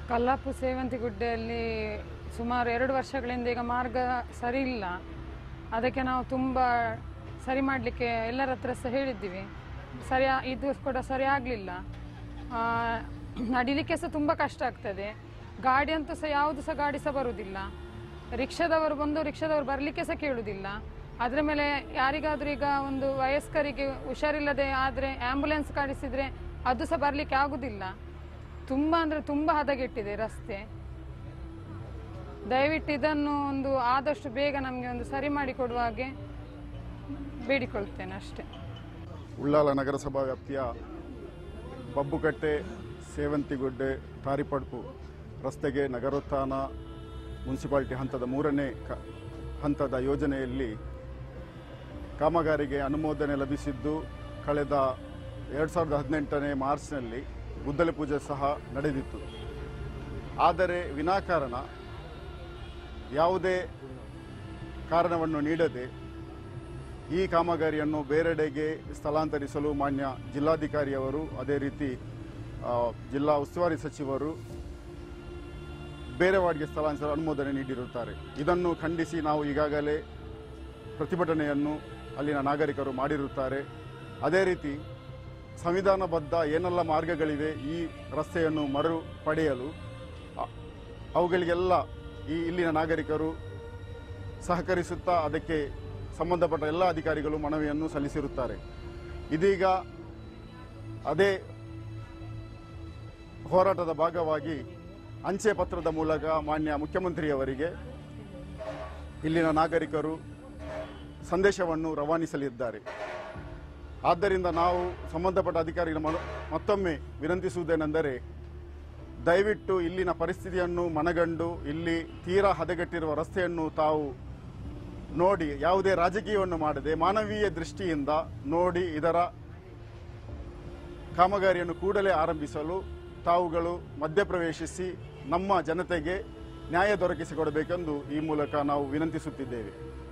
ಕಲ್ಲಾಪು ಸೇವಂತಿಗುಡ್ಡೆಯಲ್ಲಿ ಸುಮಾರು ಎರಡು ವರ್ಷಗಳಿಂದ ಈಗ ಮಾರ್ಗ ಸರಿ ಇಲ್ಲ ಅದಕ್ಕೆ ನಾವು ತುಂಬ ಸರಿ ಮಾಡಲಿಕ್ಕೆ ಎಲ್ಲರ ಹತ್ರ ಸಹ ಹೇಳಿದ್ದೀವಿ ಸರಿ ಆ- ಇದು ಕೂಡ ಸರಿ ಆಗಲಿಲ್ಲ ನಡಿಲಿಕ್ಕೆ ಸಹ ತುಂಬ ಕಷ್ಟ ಆಗ್ತದೆ ಗಾಡಿ ಅಂತೂ ಸಹ ಯಾವುದು ಸಹ ಗಾಡಿ ಸಹ ಬರುವುದಿಲ್ಲ ರಿಕ್ಷಾದವರು ಬಂದು ರಿಕ್ಷಾದವರು ಬರಲಿಕ್ಕೆ ಸಹ ಕೇಳುವುದಿಲ್ಲ ಅದರ ಮೇಲೆ ಯಾರಿಗಾದ್ರೂ ಈಗ ಒಂದು ವಯಸ್ಕರಿಗೆ ಹುಷಾರಿಲ್ಲದೆ ಆದರೆ ಆ್ಯಂಬುಲೆನ್ಸ್ ಕಾಣಿಸಿದರೆ ಅದು ಸಹ ಬರಲಿಕ್ಕೆ ಆಗುವುದಿಲ್ಲ ತುಂಬ ಅಂದರೆ ತುಂಬ ಹದಗೆಟ್ಟಿದೆ ರಸ್ತೆ ದಯವಿಟ್ಟು ಇದನ್ನು ಒಂದು ಆದಷ್ಟು ಬೇಗ ನಮಗೆ ಒಂದು ಸರಿ ಮಾಡಿಕೊಡುವ ಹಾಗೆ ಬೇಡಿಕೊಳ್ತೇನೆ ಅಷ್ಟೇ ಉಳ್ಳಾಲ ನಗರಸಭಾ ವ್ಯಾಪ್ತಿಯ ಬಬ್ಬುಕಟ್ಟೆ ಸೇವಂತಿಗುಡ್ಡೆ ತಾರಿಪಡ್ಪು ರಸ್ತೆಗೆ ನಗರೋತ್ಥಾನ ಮುನ್ಸಿಪಾಲಿಟಿ ಹಂತದ ಮೂರನೇ ಕ ಹಂತದ ಯೋಜನೆಯಲ್ಲಿ ಕಾಮಗಾರಿಗೆ ಅನುಮೋದನೆ ಲಭಿಸಿದ್ದು ಕಳೆದ ಎರಡು ಸಾವಿರದ ಹದಿನೆಂಟನೇ ಮಾರ್ಚ್ನಲ್ಲಿ ಗುದ್ದಲಿ ಪೂಜೆ ಸಹ ನಡೆದಿತ್ತು ಆದರೆ ವಿನಾಕಾರಣ ಯಾವುದೇ ಕಾರಣವನ್ನು ನೀಡದೆ ಈ ಕಾಮಗಾರಿಯನ್ನು ಬೇರೆಡೆಗೆ ಸ್ಥಳಾಂತರಿಸಲು ಮಾನ್ಯ ಜಿಲ್ಲಾಧಿಕಾರಿಯವರು ಅದೇ ರೀತಿ ಆ, ಜಿಲ್ಲಾ ಉಸ್ತುವಾರಿ ಸಚಿವರು ಬೇರೆ ವಾರ್ಡ್ಗೆ ಸ್ಥಳಾಂತರ ಅನುಮೋದನೆ ನೀಡಿರುತ್ತಾರೆ ಇದನ್ನು ಖಂಡಿಸಿ ನಾವು ಈಗಾಗಲೇ ಪ್ರತಿಭಟನೆಯನ್ನು ಅಲ್ಲಿನ ನಾಗರಿಕರು ಮಾಡಿರುತ್ತಾರೆ ಅದೇ ರೀತಿ ಸಂವಿಧಾನಬದ್ಧ ಏನೆಲ್ಲ ಮಾರ್ಗಗಳಿವೆ ಈ ರಸ್ತೆಯನ್ನು ಮರು ಪಡೆಯಲು ಅ- ಅವುಗಳಿಗೆಲ್ಲ ಈ ಇಲ್ಲಿನ ನಾಗರಿಕರು ಸಹಕರಿಸುತ್ತಾ ಅದಕ್ಕೆ ಸಂಬಂಧಪಟ್ಟ ಎಲ್ಲ ಅಧಿಕಾರಿಗಳು ಮನವಿಯನ್ನು ಸಲ್ಲಿಸಿರುತ್ತಾರೆ ಇದೀಗ ಅದೇ ಹೋರಾಟದ ಭಾಗವಾಗಿ ಅಂಚೆ ಪತ್ರದ ಮೂಲಕ ಮಾನ್ಯ ಮುಖ್ಯಮಂತ್ರಿಯವರಿಗೆ ಇಲ್ಲಿನ ನಾಗರಿಕರು ಸಂದೇಶವನ್ನು ರವಾನಿಸಲಿದ್ದಾರೆ ಆದ್ದರಿಂದ ನಾವು ಸಂಬಂಧಪಟ್ಟ ಅಧಿಕಾರಿಗಳ ಮನ- ಮತ್ತೊಮ್ಮೆ ವಿನಂತಿಸುವುದೇನೆಂದರೆ ದಯವಿಟ್ಟು ಇಲ್ಲಿನ ಪರಿಸ್ಥಿತಿಯನ್ನು ಮನಗಂಡು ಇಲ್ಲಿ ತೀರಾ ಹದಗೆಟ್ಟಿರುವ ರಸ್ತೆಯನ್ನು ತಾವು ನೋಡಿ ಯಾವುದೇ ರಾಜಕೀಯವನ್ನು ಮಾಡದೆ ಮಾನವೀಯ ದೃಷ್ಟಿಯಿಂದ ನೋಡಿ ಇದರ ಕಾಮಗಾರಿಯನ್ನು ಕೂಡಲೇ ಆರಂಭಿಸಲು ತಾವುಗಳು ಮಧ್ಯಪ್ರವೇಶಿಸಿ ನಮ್ಮ ಜನತೆಗೆ ನ್ಯಾಯ ದೊರಕಿಸಿಕೊಡಬೇಕೆಂದು ಈ ಮೂಲಕ ನಾವು ವಿನಂತಿಸುತ್ತಿದ್ದೇವೆ